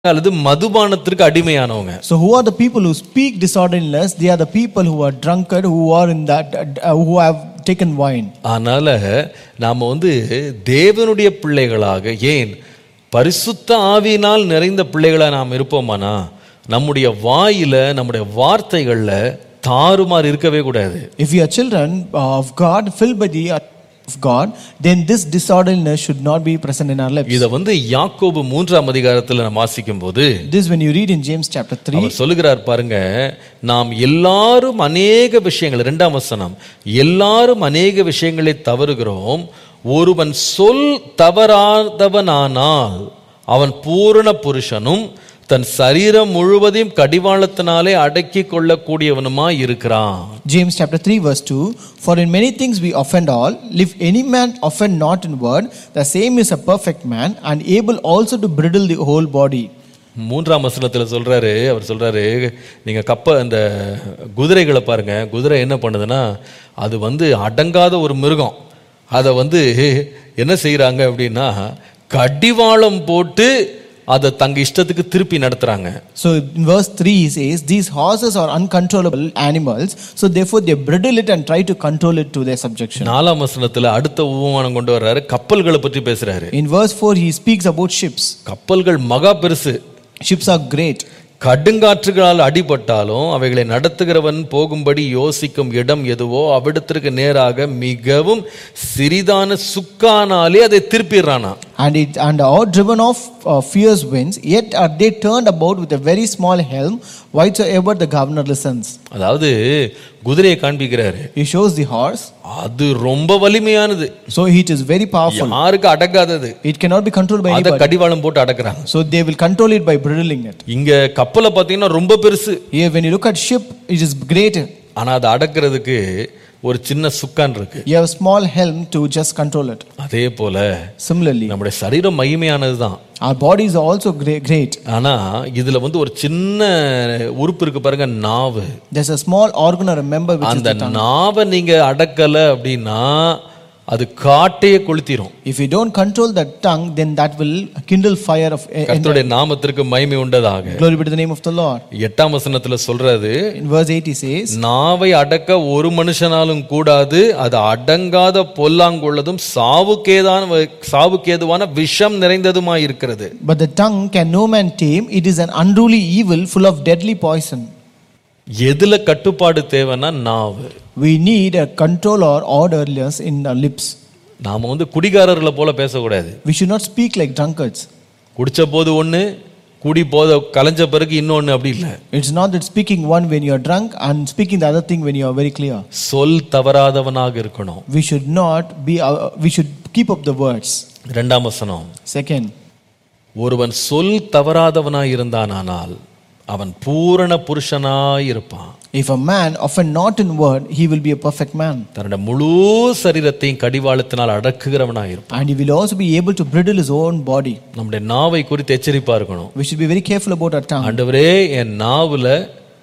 அல்லது மதுபானத்திற்கு அடிமையானவங்க So, who are the people who speak disorderliness? They are the people who are drunkard, who are in that, uh, who have taken wine. அதனால நாம வந்து தேவனுடைய பிள்ளைகளாக ஏன் பரிசுத்த ஆவியினால் நிறைந்த பிள்ளைகளா நாம் இருப்போமானா நம்முடைய வாயில நம்முடைய வார்த்தைகள்ல தாறுமாறு இருக்கவே கூடாது If we are children of God, filled by the of God, then this disorderliness should not be present in our lips. இத வந்து யாக்கோபு மூன்றாம் அதிகாரத்துல நம்ம வாசிக்கும் போது This, when you read in James chapter 3, அவர் சொல்லுகிறார் பாருங்க நாம் எல்லாரும் அநேக விஷயங்கள் இரண்டாம் வசனம் எல்லாரும் அநேக விஷயங்களை தவறுகிறோம் ஒருவன் சொல் தவறாதவனானால் அவன் பூரண புருஷனும் தன் சரீரம் முழுவதையும் கடிவாளத்தினாலே அடக்கி கொள்ளக்கூடியவனுமாய் இருக்கிறான் James chapter 3, verse 2 For in many things we offend all. If any man offend not in word, the same is a perfect man, and able also to bridle the whole body. மூன்றாம் வசனத்துல சொல்றாரு அவர் சொல்றாரு நீங்க கப்ப அந்த குதிரைகளை பாருங்க குதிரை என்ன பண்ணுதுன்னா அது வந்து அடங்காத ஒரு மிருகம் அதை வந்து என்ன செய்றாங்க அப்படின்னா கடிவாளம் போட்டு அதை தங்க இஷ்டத்துக்கு திருப்பி நடத்துறாங்க So in verse 3 he says, These horses are uncontrollable animals, so therefore they bridle it and try to control it to their subjection. நாலாம் வசனத்துல அடுத்த உபமானம் கொண்டு வர்றாரு கப்பல்களை பற்றி பேசுறாரு In verse 4 he speaks about ships. கப்பல்கள் மகா பெருசு Ships are great. கடுங்காற்றுகளால் அடிபட்டாலும் அவைகளை நடத்துகிறவன் போகும்படி யோசிக்கும் இடம் எதுவோ அவ்விடத்திற்கு நேராக மிகவும் சிறிதான சுக்கானாலே அதை திருப்பிடுறானா And, it, and are driven off uh, fierce winds, yet are they turned about with a very small helm, whatsoever the governor listens. அதாவது குதிரையை காண்பிக்கிறாரு He shows the horse, அது ரொம்ப வலிமையானது so it is very powerful. யாருக்கு அடங்காதது It cannot be controlled by அதை anybody. கடிவாளம் போட்டு அடக்குறாங்க So they will control it by bridling it. இங்க கப்பலை பார்த்தீங்கன்னா ரொம்ப பெருசு Here, when you look at ship, it is great. ஆனா அதை அடக்கிறதுக்கு ஒரு சின்ன சுக்கான் இருக்கு You have a small helm to just control it. அதே போல Similarly, நம்முடைய சரீரம் மகிமையானது தான் our bodies are also great. great. ஆனா இதுல வந்து ஒரு சின்ன உறுப்பு இருக்கு பாருங்க நாவு There's a small organ or a member which is அந்த the tongue. நாவை நீங்க அடக்கல அப்படின்னா அது காட்டையே கொளுத்திரும் If you don't control that tongue, then that will kindle fire of. eh, கர்த்தருடைய நாமத்திற்கு மகிமை உண்டதாக Glory be to the name of the Lord. எட்டாம் வசனத்துல சொல்றது In verse 8, he says, நாவை அடக்க ஒரு மனுஷனாலும் கூடாது அது அடங்காத பொல்லாங்குள்ளதும் சாவுக்கேதான சாவுக்கேதுவான விஷம் நிறைந்ததுமாய் இருக்கிறது But the tongue can no man tame, it is an unruly evil full of deadly poison. எதுல கட்டுப்பாடு தேவைன்னா நாவு We need a control or orderliness in our lips. நாம வந்து குடிகாரர்களை போல பேசக்கூடாது We should not speak like drunkards. குடிச்ச போது ஒண்ணு குடி போத கலைஞ்ச பிறகு இன்னொன்னு அப்படி இல்லை It's not that speaking one when you are drunk and speaking the other thing when you are very clear. சொல் தவறாதவனாக இருக்கணும் We should not be, uh, we should keep up the words. இரண்டாம் வசனம் Second, ஒருவன் சொல் தவறாதவனாய் இருந்தானானால் அவன் பூரண புருஷனாய் இருப்பான் if a man offend not in word, he will be a perfect man. தன்னுடைய முழு சரீரத்தையும் கடிவாளத்தினால் அடக்குகிறவனாய் இருப்பான் And he will also be able to bridle his own body. நம்முடைய நாவை குறித்து எச்சரிப்பா இருக்கணும் We should be very careful about our tongue. ஆண்டவரே என் நாவுல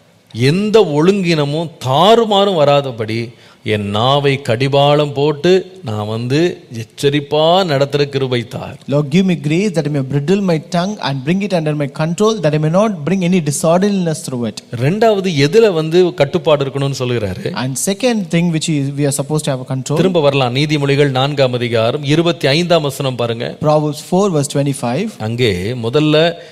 எந்த ஒழுங்கினமும் தாறுமாறும் வராதபடி என் நாவை கடிவாளம் போட்டு நான் வந்து எச்சரிப்பா நடத்துற கிருபை தார் Lord, give me grace that I may bridle my tongue and bring it under my control, that I may not bring any disorderliness through it. ரெண்டாவது எதுல வந்து கட்டுப்பாடு இருக்கணும்னு சொல்லுகிறாரு And second thing which is, we are supposed to have a control, திரும்ப வரலாம் நீதிமொழிகள் நான்காம் அதிகாரம் இருபத்தி ஐந்தாம் வசனம் பாருங்க Proverbs 4 verse 25. அங்கே முதல்ல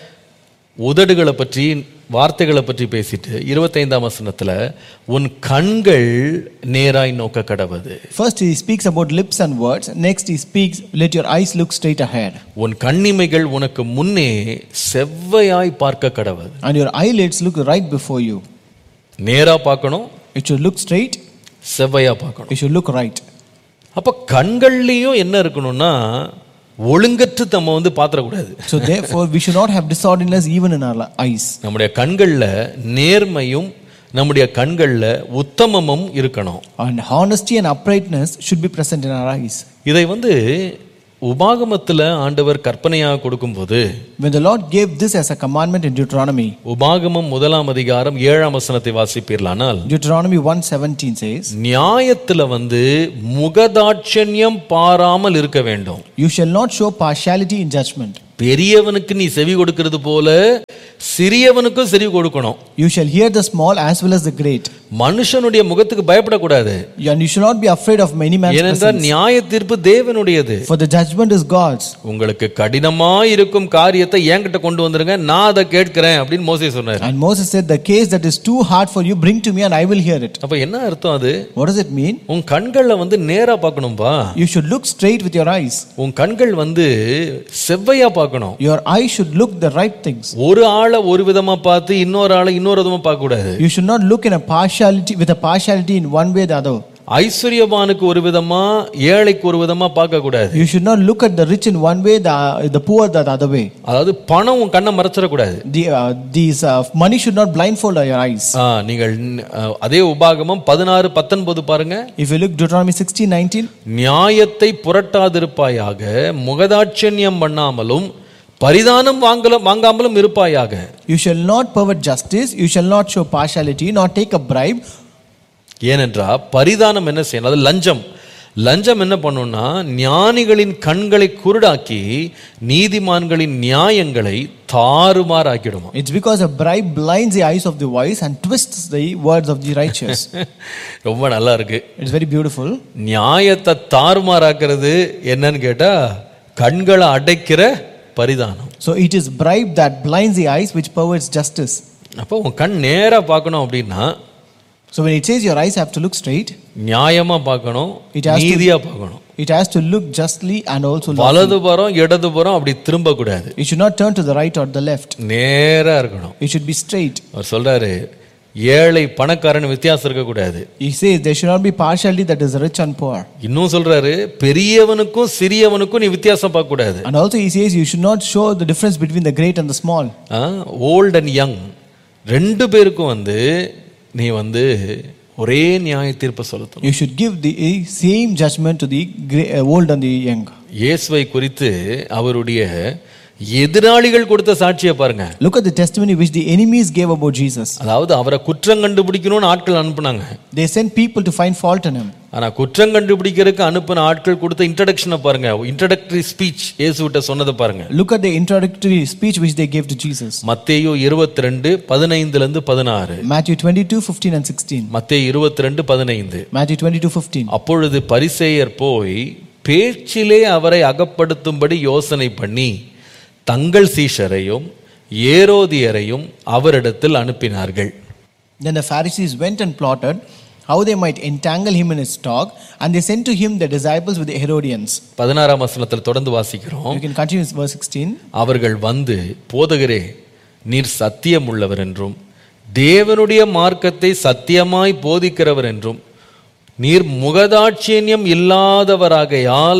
உதடுகளை பற்றி வார்த்தைகளை பற்றி பேசிட்டு இருபத்தைந்தாம் வசனத்துல உன் கண்கள் நேராய் நோக்க கடவது First he speaks about lips and words. Next he speaks, let your eyes look straight ahead. உன் கண்ணிமைகள் உனக்கு முன்னே செவ்வையாய் பார்க்க கடவது And your eyelids look right before you. நேரா பார்க்கணும் It should look straight, செவ்வையா பார்க்கணும் it should look right. அப்ப கண்கள்லயும் என்ன இருக்கணும்னா ஒழுங்கற்று நம்ம வந்து பாத்திரக்கூடாது So therefore we should not have disorderliness even in our li- eyes. நம்முடைய கண்கள்ல நேர்மையும் நம்முடைய கண்கள்ல உத்தமமும் இருக்கணும் And honesty and uprightness should be present in our eyes. இதை வந்து உபாகமத்துல ஆண்டவர் கற்பனையாக கொடுக்கும்போது When the Lord gave this as a commandment in Deuteronomy, உபாகமம் முதலாம் அதிகாரம் ஏழாம் வசனத்தை வாசிப்பீர்களானால் Deuteronomy 1:17 says, நியாயத்துல வந்து முகதாட்சண்யம் பாராமல் இருக்க வேண்டும் You shall not show partiality in judgment. பெரியவனுக்கு நீ செவி கொடுக்கிறது போல சிறியவனுக்கும் செவி கொடுக்கணும் You shall hear the small as well as the great. மனுஷனுடைய முகத்துக்கு பயப்படக்கூடாது And you should not be afraid of many man's ஏனென்றால் presence. நியாய தீர்ப்பு தேவனுடையது For the judgment is God's. உங்களுக்கு கடினமா இருக்கும் காரியத்தை என்கிட்ட கொண்டு வந்துருங்க நான் அதை கேட்கிறேன் அப்படின்னு மோசே சொன்னார் And Moses said, The case that is too hard for you, bring to me and I will hear it. அப்ப என்ன அர்த்தம் அது What does it mean? உன் கண்கள்ல வந்து நேரா பார்க்கணும்பா You should look straight with your eyes. உன் கண்கள் வந்து செவ்வையா பார்க்கணும் Your eyes should look the right things. ஒரு ஆளை ஒரு விதமா பார்த்து இன்னொரு ஆளை இன்னொரு விதமா பார்க்க கூடாது You should not look in a partiality with a partiality in one way or the other. ஐஸ்வர்யவானுக்கு ஒரு விதமா ஏழைக்கு ஒரு விதமா பார்க்க கூடாது You should not look at the rich in one way, the, the poor the other way. அதாவது பணம் உன் கண்ணை மறைச்சிடக்கூடாது The, uh, these uh, money should not blindfold your eyes. ஆ, நீங்கள் ஆ, அதே உபாகமம் பதினாறு பத்தொன்பது பாருங்க If you look Deuteronomy 16, 19, நியாயத்தை புரட்டாதிருப்பாயாக முகதாட்சண்யம் பண்ணாமலும் பரிதானம் வாங்கல வாங்காமலும் இருப்பாயாக you shall not pervert justice, you shall not show partiality, nor take a bribe. ஏனென்றா பரிதானம் என்ன செய்யணும் அது லஞ்சம் லஞ்சம் என்ன பண்ணும்னா ஞானிகளின் கண்களை குருடாக்கி நீதிமான்களின் நியாயங்களை தாறுமாறாக்கிடுமா It's because a bribe blinds the eyes of the wise and twists the words of the righteous. ரொம்ப நல்லா இருக்கு It's very beautiful. நியாயத்தை தாறுமாறாக்குறது என்னன்னு கேட்டா கண்களை அடைக்கிற பரிதானம் So it is bribe that blinds the eyes which perverts justice. அப்போ உன் கண் நேரா பார்க்கணும் அப்படின்னா So when it says your eyes have to look straight, நியாயமா பார்க்கணும் It has to- நீதியா பார்க்கணும் it has to look justly and also lawfully. வலதுபுறம் இடதுபுறம் அப்படி திரும்ப கூடாது It should not turn to the right or the left. நேரா இருக்கணும் It should be straight. அவர் சொல்றாரு ஏழை பணக்காரன் வித்தியாசம் இருக்கக்கூடாது He says there should not be partiality that is rich and poor. இன்னும் சொல்றாரு பெரியவனுக்கும் சிறியவனுக்கும் நீ வித்தியாசம் பார்க்க கூடாது And also he says you should not show the difference between the great and the small. Old and young ரெண்டு பேருக்கும் வந்து நீ வந்து ஒரே நியாய தீர்ப்பை செலுத்தணும் You should give the same judgment to the gra- uh, old and the young. இயேசுவை குறித்து அவருடைய எதிராளிகள் கொடுத்த சாட்சியை பாருங்க Look at the testimony which the enemies gave about Jesus. அதாவது அவரை குற்றம் கண்டுபிடிக்கணும்னு ஆட்கள் அனுப்புனாங்க They sent people to find fault in him. ஆனா குற்றம் கண்டுபிடிக்கிறதுக்கு அனுப்பின ஆட்கள் கொடுத்த இன்ட்ரடக்ஷனை பாருங்க இன்ட்ரடக்டரி ஸ்பீச் இயேசுவிட்ட சொன்னதை பாருங்க Look at the introductory speech which they gave to Jesus. மத்தேயு இருபத்தி ரெண்டு பதினைந்துல இருந்து பதினாறு Matthew 22, 15 and 16. மத்தேயு இருபத்தி ரெண்டு பதினைந்து Matthew 22, 15. அப்பொழுது பரிசேயர் போய் பேச்சிலே அவரை அகப்படுத்தும்படி யோசனை பண்ணி தங்கள் சீஷரையும் ஏரோதியரையும் அவரிடத்தில் அனுப்பினார்கள் Then the Pharisees went and plotted how they might entangle him in his talk, and they sent to him the disciples with the Herodians. பதினாறாம் வசனத்தில் தொடர்ந்து வாசிக்கிறோம் You can continue with verse 16. அவர்கள் வந்து போதகரே நீர் சத்தியம் உள்ளவர் என்றும் தேவனுடைய மார்க்கத்தை சத்தியமாய் போதிக்கிறவர் என்றும் நீர் முகதாட்சியம் இல்லாதவராகையால்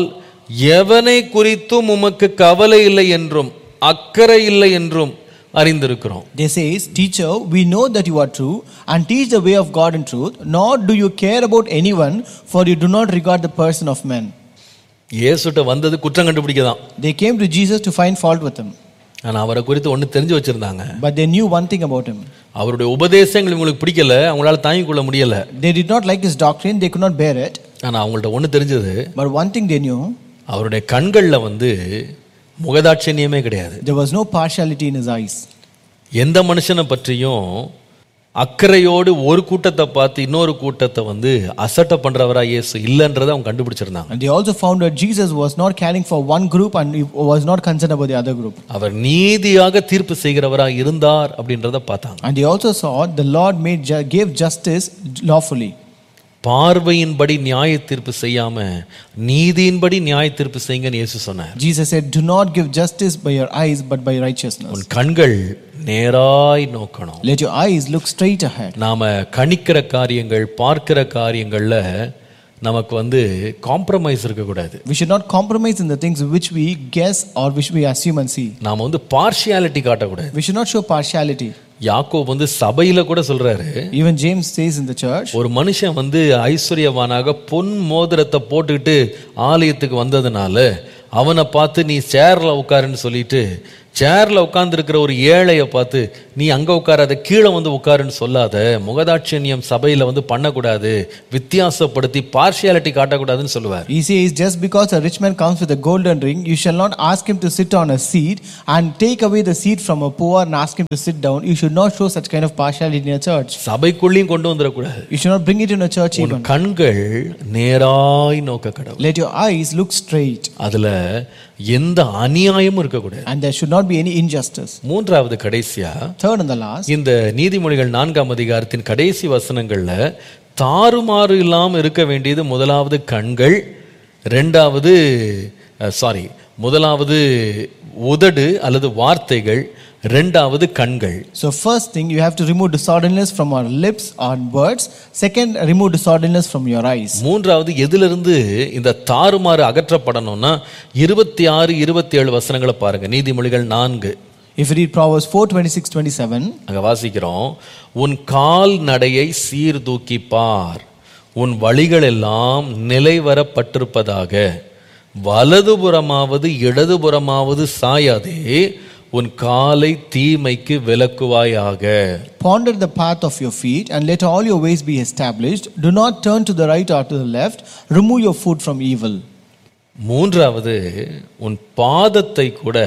எவனை குறித்தும் உமக்கு கவலை இல்லை என்றும் அக்கறை இல்லை என்றும் அறிந்திருக்கிறோம் They says, Teacher, we know that you are true, and teach the way of God in truth, nor do you care about anyone, for you do not regard the person of men. இயேசுட்ட வந்தது குற்றம் கண்டுபிடிக்க தான் They came to Jesus to find fault with him, ஆனால் அவரை குறித்து ஒன்று தெரிஞ்சு வச்சிருந்தாங்க but they knew one thing about him. அவருடைய உபதேசங்கள் இவங்களுக்கு பிடிக்கல அவங்களால தாங்கிக் கொள்ள முடியல They did not like his doctrine, they could not bear it, ஆனால் அவங்கள்ட்ட ஒன்று தெரிஞ்சது but one thing they knew அவருடைய கண்களில் வந்து முகதாட்சண்யமே கிடையாது there was no partiality in his eyes. எந்த மனுஷனை பற்றியும் அக்கறையோடு ஒரு கூட்டத்தை பார்த்து இன்னொரு கூட்டத்தை வந்து அசட்டை பண்றவரா இயேசு இல்லைன்றதை அவங்க கண்டுபிடிச்சிருந்தாங்க And they also found that Jesus was not caring for one group and he was not concerned about the other group. அவர் நீதியாக தீர்ப்பு செய்கிறவரா இருந்தார் அப்படின்றத பார்த்தாங்க And they also saw the Lord made ju- gave justice lawfully. பார்வையின்படி நியாய தீர்ப்பு செய்யாம நீதியின்படி நியாய தீர்ப்பு செய்யுங்கன்னு இயேசு சொன்னார் Jesus said, Do not give justice by your eyes, but by righteousness. உன் கண்கள் நேராய் நோக்கணும் Let your eyes look straight ahead. நாம கணிக்கிற காரியங்கள் பார்க்கிற காரியங்கள்ல நமக்கு வந்து காம்ப்ரமைஸ் இருக்கக்கூடாது We should not compromise in the things which we guess or which we assume and see. நாம வந்து பார்ஷியாலிட்டி காட்டக்கூடாது We should not show partiality. Yakob வந்து சபையில கூட சொல்றாரு Even James says in the church, ஒரு மனுஷன் வந்து ஐஸ்வர்யவானாக பொன் மோதிரத்தை போட்டுக்கிட்டு ஆலயத்துக்கு வந்ததுனால அவனை பார்த்து நீ சேர்ல உட்காருன்னு சொல்லிட்டு சேர்ல உட்கார்ந்து ஒரு ஏழையை பார்த்து நீ அங்க உட்காராத கீழே வந்து உட்காருன்னு சொல்லாத முகதாட்சண்யம் சபையில வந்து பண்ணக்கூடாது வித்தியாசப்படுத்தி பார்ஷியாலிட்டி காட்டக்கூடாதுன்னு சொல்லுவார் He says, just because a rich man comes with a golden ring, you shall not ask him to sit on a seat and take away the seat from a poor and ask him to sit down. You should not show such kind of partiality in a church. சபைக்குள்ளேயும் கொண்டு வந்துடக்கூடாது You should not bring it in a church உன் even. கண்கள் நேராய் நோக்க கடவுள் Let your eyes look straight, அதுல எந்த அநியாயமும் இருக்கக்கூடாது and there should not be any injustice. மூன்றாவது கடைசியா Third and the last, இந்த நீதிமொழிகள் நான்காம் அதிகாரத்தின் கடைசி வசனங்கள்ல தாறுமாறு இல்லாம இருக்க வேண்டியது முதலாவது கண்கள் ரெண்டாவது சாரி முதலாவது உதடு அல்லது வார்த்தைகள் ரெண்டாவது கண்கள் so first thing you have to remove disorderliness from our lips or words. Second, remove disorderliness from your eyes. மூன்றாவது எதிலிருந்து இந்த தாறுமாறு அகற்றப்படணும்னா இருபத்தி ஆறு இருபத்தி ஏழு வசனங்களை பாருங்க நீதிமொழிகள் நான்கு If you read Proverbs 4 26 27, அங்க வாசிக்கிறோம் உன் கால் நடையை சீர்தூக்கி பார் உன் வழிகள் எல்லாம் நிலைவரப்பட்டிருப்பதாக வலதுபுறமாவது இடதுபுறமாவது சாயாதே உன் காலை தீமைக்கு விலக்குவாயாக Ponder the path of your feet and let all your ways be established. Do not turn to the right or to the left. Remove your foot from evil. மூன்றாவது உன் பாதத்தை கூட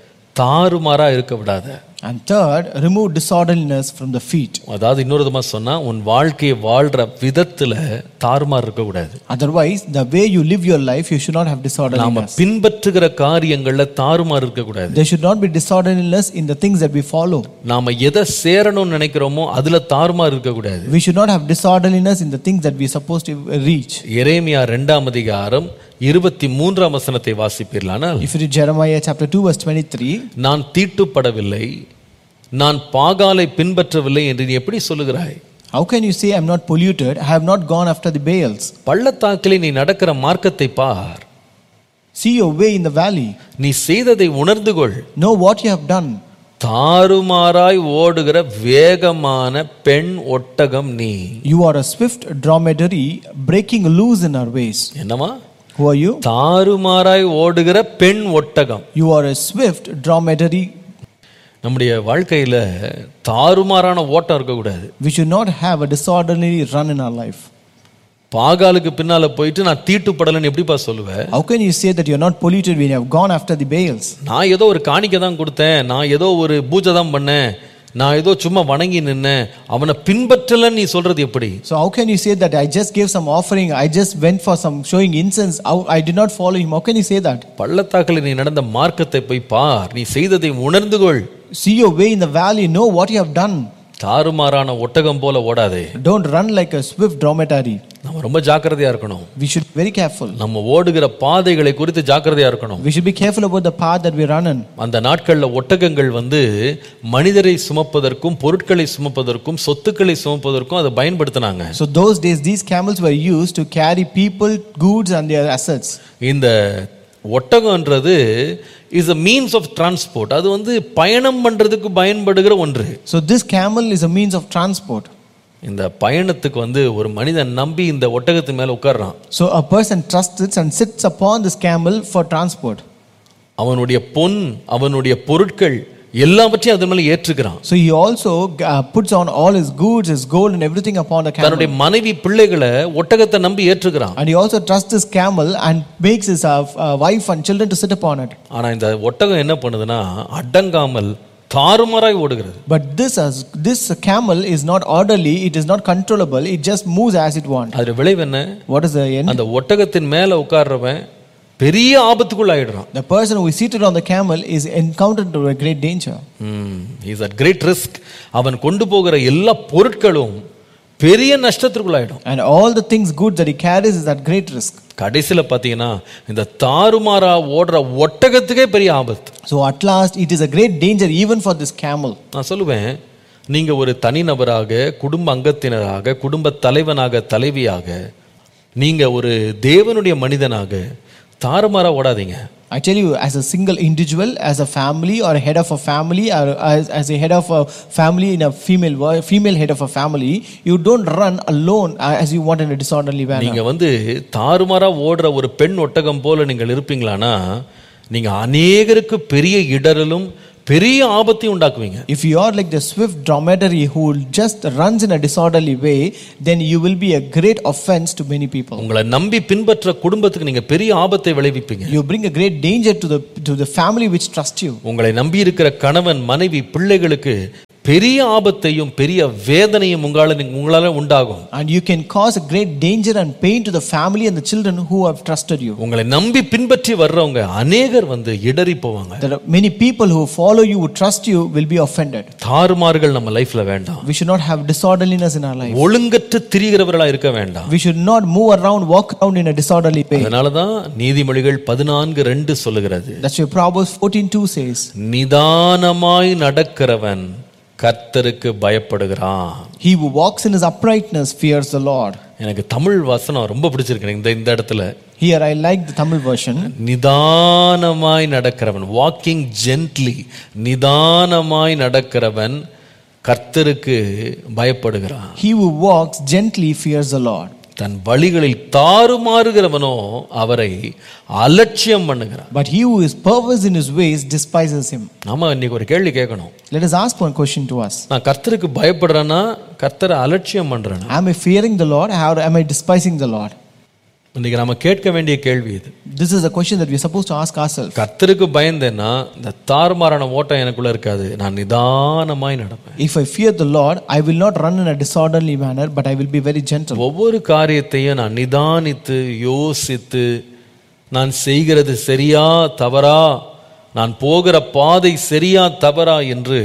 தாறுமாறா இருக்க விடாத And third, remove disorderliness from the feet. அதாவது இன்னொரு விதமா சொன்னா உன் வாழ்க்கையை வாழ்ற விதத்துல தாறுமாறு இருக்கக்கூடாது Otherwise, the way you live your life, you should not have நாம disorderliness. பின்பற்றுகிற காரியங்கள்ல தாறுமாறு இருக்கக்கூடாது There should not be disorderliness in the things that we follow. நாம எதை சேரணும்னு நினைக்கிறோமோ அதுல தாறுமாறு இருக்கக்கூடாது We should not have disorderliness in the things that we are supposed to reach. எரேமியா ரெண்டாம் அதிகாரம் இருபத்தி மூன்றாம் வசனத்தை வாசிப்பீர்களானால் If you read Jeremiah chapter 2, verse 23, நான் தீட்டுப்படவில்லை நான் பாகாலை பின்பற்றவில்லை என்று நீ எப்படி சொல்லுகிறாய் how can you say, I'm not polluted? I have not gone after the Baals. பள்ளத்தாக்கிலே நீ நடக்கிற மார்க்கத்தை பார் See your way in the valley. நீ செய்ததை உணர்ந்து கொள் Know what you have done. தாறுமாறாய் ஓடுகிற வேகமான பெண் ஒட்டகம் நீ You are a swift dromedary breaking loose in our ways. என்னவா Who are you? தாறுமாறாய் ஓடுகிற பெண் ஒட்டகம் You are a swift dromedary. நம்முடைய வாழ்க்கையில தாறுமாறான ஓட்டம் இருக்கக்கூடாது We should not have a disorderly run in our life. பாகாலுக்கு பின்னால போயிட்டு நான் தீட்டுப்படலைன்னு எப்படிப்பா சொல்லுவேன் How can you say that you're not polluted when you have gone after the Baals? நான் ஏதோ ஒரு காணிக்கை தான் கொடுத்தேன் நான் ஏதோ ஒரு பூஜை தான் பண்ணேன் நான் ஏதோ சும்மா வணங்கி நின்னேன் அவனை பின்பற்றலன்னு நீ சொல்றது எப்படி So how can you say that I just gave some offering, I just went for some showing incense, How- I did not follow him? How can you say that? பள்ளத்தாக்கில் நீ நடந்த மார்க்கத்தை போய் பார் நீ செய்ததை உணர்ந்து கொள் See your way in the valley, know what you have done. தாறுமாறான ஒட்டகம் போல ஓடாதே Don't run like a swift dromedary. நம்ம ரொம்ப ஜாக்கிரதையா இருக்கணும் We should be very careful. நம்ம ஓடுகிற பாதைகளை குறித்து ஜாக்கிரதையா இருக்கணும் We should be careful about the path that we run in. அந்த நாட்கள்ல ஒட்டகங்கள் வந்து மனிதரை சுமப்பதற்கும் பொருட்களை சுமப்பதற்கும் சொத்துக்களை சுமப்பதற்கும் அதை பயன்படுத்தினாங்க So those days, these camels were used to carry people, goods, and their assets. இந்த ஒட்டகம்ன்றது is a means of transport அது வந்து பயணம் பண்றதுக்கு பயன்படுகிற ஒன்று So this camel is a means of transport. இந்த பயணத்துக்கு வந்து ஒரு மனிதன் நம்பி இந்த ஒட்டகத்து மேல உட்கார்றான் So a person trusts it and sits upon this camel for transport. அவனுடைய பொன் அவனுடைய பொருட்கள் எல்லாவற்றையும் அது மேல ஏற்றுக்கிறான் So he also uh, puts on all his goods, his gold, and everything upon the camel. தன்னுடைய மனைவி பிள்ளைகளை ஒட்டகத்தை நம்பி ஏற்றுக்கிறான் And he also trusts his camel and makes his uh, uh, wife and children to sit upon it. ஆனா இந்த ஒட்டகம் என்ன பண்ணுதுன்னா அடங்காமல் தாறுமாறாய் ஓடுகிறது But this, as, this camel is not orderly, it is not controllable, it just moves as it wants. அதோட விளைவு என்ன What is the end? அந்த ஒட்டகத்தின் மேல உட்கார்றவன் பெரிய ஆபத்துக்குள்ள ஆயிடுறான் The person who is seated on the camel is encountered to a great danger. Is at great risk அவன் கொண்டு போகிற எல்லா பொருட்களும் பெரிய நஷ்டத்திற்குள்ளாயிடும் And all the things good that he carries is at great risk. கடைசியில பாத்தீங்கன்னா இந்த தாறுமாறா ஓடுற ஒட்டகத்துக்கே பெரிய ஆபத்து So at last, it is a great danger even for this camel. நான் சொல்லுவேன் நீங்க ஒரு தனிநபராக குடும்ப அங்கத்தினராக குடும்ப தலைவனாக தலைவியாக நீங்க ஒரு தேவனுடைய மனிதனாக தாறுமாறா ஓடாதீங்க I tell you, as a single individual, as a family, or a head of a family, or as, as a head of a family in a female wo- female head of a family, you don't run alone uh, as you want in a disorderly manner. நீங்க வந்து தாறுமாறா ஓடுற ஒரு பெண் ஒட்டகம் போல நீங்கள் இருப்பீங்களானா நீங்க அநேகருக்கு பெரிய இடரலும் பெரிய ஆபத்தையும் உண்டாக்குவீங்க If you are like the swift dromedary who just runs in a disorderly way, then you will be a great offense to many people. உங்களை நம்பி பின்பற்ற குடும்பத்துக்கு நீங்க பெரிய ஆபத்தை விளைவிப்பீங்க You bring a great danger to the to the family which trust you. உங்களை நம்பி இருக்கிற கணவன் மனைவி பிள்ளைகளுக்கு பெரிய ஆபத்தையும் பெரிய வேதனையும் உங்களால உங்களால உண்டாகும் And you can cause a great danger and pain to the family and the children who have trusted you. உங்களை நம்பி பின்பற்றி வர்றவங்க அநேகர் வந்து இடறி போவாங்க There are many people who follow you, who trust you, will be offended. தாறுமாறுகள் நம்ம லைஃப்ல வேண்டாம் We should not have disorderliness in our life. ஒழுங்கற்று திரிகிறவர்களா இருக்க வேண்டாம் We should not move around, walk around in a disorderly way. அதனாலதான் நீதிமொழிகள் பதினான்கு ரெண்டு சொல்லுகிறது That's why Proverbs 14:2 says, நிதானமாய் நடக்கிறவன் கர்த்தருக்கு பயப்படுகிறான் He who walks in his uprightness fears the Lord. எனக்கு தமிழ் வசனம் ரொம்ப பிடிச்சிருக்கு இந்த இந்த இடத்துல Here I like the Tamil version. நிதானமாய் நடக்கிறவன் வாக்கிங் ஜென்ட்லி நிதானமாய் நடக்கிறவன் கர்த்தருக்கு பயப்படுகிறான் He who walks gently fears the Lord. தன் வழிகளில் தாறுமாறுகிறவனோ அவரை அலட்சியம் பண்ணுகிறான் But he who is perverse in his ways despises him. நாம இன்னைக்கு ஒரு கேள்வி கேட்கணும் Let us ask one question to us. நான் கர்த்தருக்கு பயப்படுறேன்னா கர்த்தரை அலட்சியம் பண்றேன்னா Am I fearing the Lord or am I despising the Lord? இன்னைக்கு நாம கேட்க வேண்டிய கேள்வி இது This is a question that we are supposed to ask ourselves. கர்த்தருக்கு பயந்தேன்னா இந்த தாறுமாறான ஓட்டம் எனக்குள்ள இருக்காது நான் நிதானமாய் நடப்பேன் If I fear the Lord, I will not run in a disorderly manner, but I will be very gentle. ஒவ்வொரு காரியத்தையும் நான் நிதானித்து யோசித்து நான் செய்கிறது சரியா தவறா நான் போகிற பாதை சரியா தவறா என்று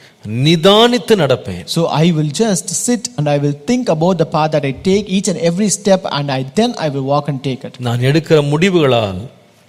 நிதானித்து நடப்பேன் So I will just sit and I will think about the path that I take, each and every step, and I then I will walk and take it. நான் எடுக்கிற முடிவுகளால்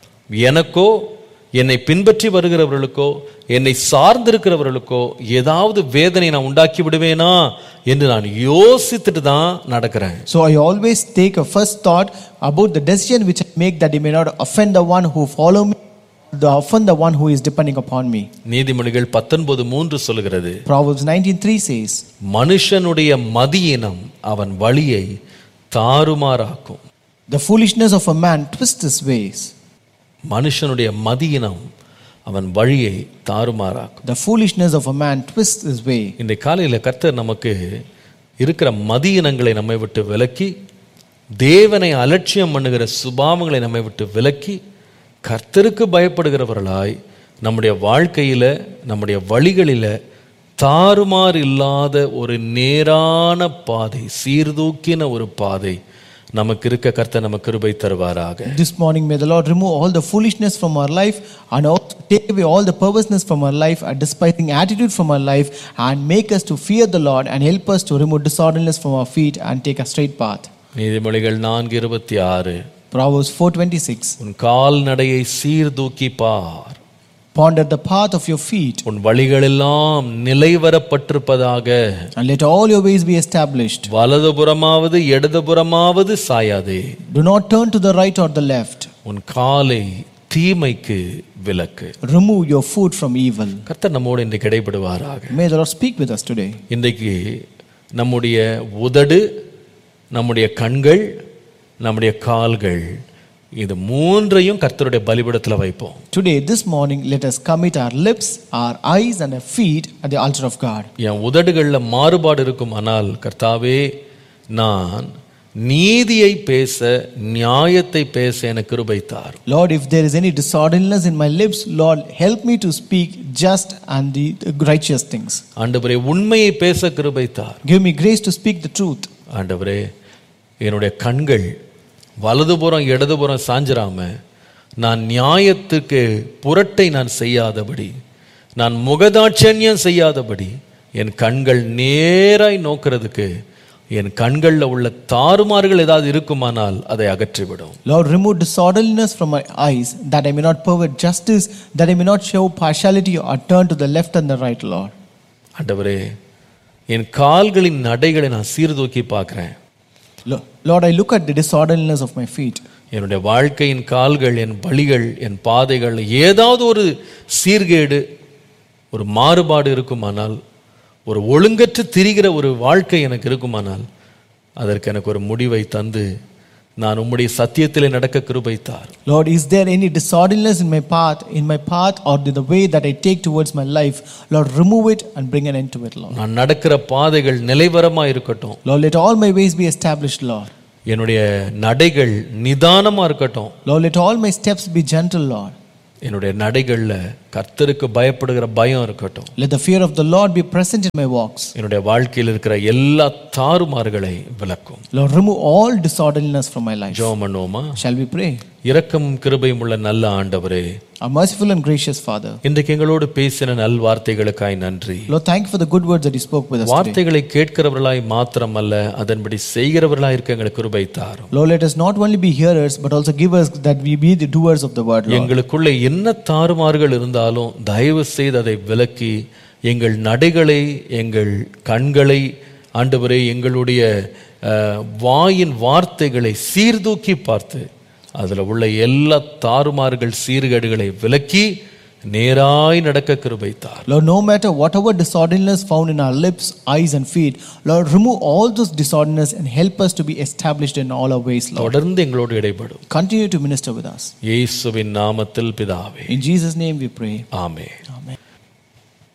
எனக்கோ என்னை பின்பற்றி வருகிறவர்களுக்கோ என்னை சார்ந்திருக்கிறவர்களுக்கோ ஏதாவது வேதனை நான் உண்டாக்கி விடுவேனா என்று நான் யோசித்துட்டு தான் நடக்கிறேன் So I always take a first thought about the decision which I make that I may not offend the one who follow me, the offend the one who is depending upon me. நீதிமொழிகள் பத்தொன்பது மூன்று சொல்கிறது Proverbs 19:3 says, மனுஷனுடைய மதியினம் அவன் வழியை தாறுமாறாக்கும் "The foolishness of a man twists his ways. மனுஷனுடைய மதியினம் அவன் வழியை தாறுமாறாக்கும் The foolishness of a man twists his way." இந்த காலையில் கர்த்தர் நமக்கு இருக்கிற மதியினங்களை நம்மை விட்டு விலக்கி தேவனை அலட்சியம் பண்ணுகிற சுபாவங்களை நம்மை விட்டு விலக்கி கர்த்தருக்கு பயப்படுகிறவர்களாய் நம்முடைய வாழ்க்கையில நம்முடைய வழிகளில தாறுமாறு இல்லாத ஒரு நேரான பாதை சீர்தூக்கின ஒரு பாதை நமக்கு இருக்க கர்த்தர் நமக்கு கிருபை தருவாராக This morning, may the Lord remove all the foolishness from our life and also take away all the perverseness from our life, a despising attitude from our life, and make us to fear the Lord and help us to remove disorderliness from our feet and take a straight path. நீதிமொழிகள் நான்கு இருபத்தி ஆறு Proverbs 4:26. உன் கால்நடையை சீர்தூக்கி பார் Ponder the path of your feet, உன் வழிகளெல்லாம் நிலைவரப்பட்டிருப்பதாக and let all your ways be established. வலதுபுறமாவது இடதுபுறமாவது சாயாதே Do not turn to the right or the left. உன் காலை தீமைக்கு விலக்கு Remove your foot from evil. கர்த்தர் நம்மோடு இன்றைக்கு இடைப்படுவாராக May the Lord speak with us today. இன்றைக்கு நம்முடைய உதடு நம்முடைய கண்கள் நம்முடைய கால்கள் இது மூன்றையும் கர்த்தருடைய பலிபீடத்தில் வைப்போம் Today, this morning, let us commit our lips, our eyes, and our feet at the altar of God. என் உதடுகளில் மாறுபாடு இருக்கும் ஆனால் கர்த்தாவே நான் நீதியை பேச நியாயத்தை பேச எனக்கு கிருபைத்தார் Lord, if there is any disorderliness in my lips, Lord, help me to speak just and the the righteous things. ஆண்டவரே உண்மையை பேச கிருபைத்தார் Give me grace to speak the truth. ஆண்டவரே என்னுடைய கண்கள் வலதுபுறம் இடதுபுறம் சாஞ்சிராம நான் நியாயத்துக்கு புரட்டை நான் செய்யாதபடி நான் முகதாட்சண்யம் செய்யாதபடி என் கண்கள் நேராய் நோக்கிறதுக்கு என் கண்களில் உள்ள தாறுமாறுகள் ஏதாவது இருக்குமானால் அதை அகற்றிவிடும் Lord, remove disorderliness from my eyes, that I may not pervert justice, that I may not show partiality or turn to the left and the right, Lord. ஆண்டவரே என் கால்களின் நடைகளை நான் சீர்தூக்கி பார்க்குறேன் Lo- Lord, I look at the disorderliness of my feet. என்னுடைய வாழ்க்கையின் கால்கள் என் வழிகள் என் பாதைகள் ஏதாவது ஒரு சீர்கேடு ஒரு மாறுபாடு இருக்குமானால் ஒரு ஒழுங்கற்று திரிகிற ஒரு வாழ்க்கை எனக்கு இருக்குமானால் அதற்கு எனக்கு ஒரு முடிவை தந்து நான் உம்முடைய சத்தியத்திலே நடக்க கிருபை தார் Lord, is there any disorderliness in my path, in my path, or in the way that I take towards my life? Lord, remove it and bring an end to it, Lord. நான் நடக்கிற பாதைகள் நிலைவரமா இருக்கட்டும் Lord, let all my ways be established, Lord. என்னுடைய நடைகள் நிதானமா இருக்கட்டும் Lord, let all my steps be gentle, Lord. என்னுடைய நடைகள்ல கர்த்தருக்கு பயப்படுகிற பயம் இருக்கட்டும் Let the fear of the Lord be present in my walks. என்னுடைய வாழ்க்கையில் இருக்கிற எல்லா தாறுமாறுகளை விளக்கும் Lord, remove all disorderliness from my life. ஜெபம் பண்ணுவோமா Shall we pray? இரக்கமும் கிருபையும் உள்ள நல்ல ஆண்டவரே Our merciful and gracious Father. இன்றைக்கு எங்களோடு பேசின நல் வார்த்தைகளுக்காய் நன்றி Lord, thank you for the good words that you spoke with us today. வார்த்தைகளை கேட்கிறவர்களாய் மாத்திரமல்ல அதன்படி செய்கிறவர்களாய் இருக்க எங்களுக்கு கிருபை தாரும் Lord, let us not only be hearers, but also give us that we be the doers of the word, Lord. எங்களுக்குள்ள என்ன தாறுமாறுகள் இருந்தாலும் தயவு செய்து அதை விலக்கி எங்கள் நடைகளை எங்கள் கண்களை ஆண்டவரே எங்களுடைய அஹ், வாயின் வார்த்தைகளை சீர்தூக்கி பார்த்து அதில் உள்ள எல்லா தாறுமாறுகள் சீர்கேடுகளை விலக்கி நேராய் நடக்க கிருபைத்தார் Lord, no matter whatever disorderliness found in our lips, eyes, and feet, Lord, remove all those disorderliness and help us to be established in all our ways, Lord. தொடர்ந்து எங்களோடு இடைப்படும் Continue to minister with us. இயேசுவின் நாமத்தில் பிதாவே In Jesus' name we pray. Amen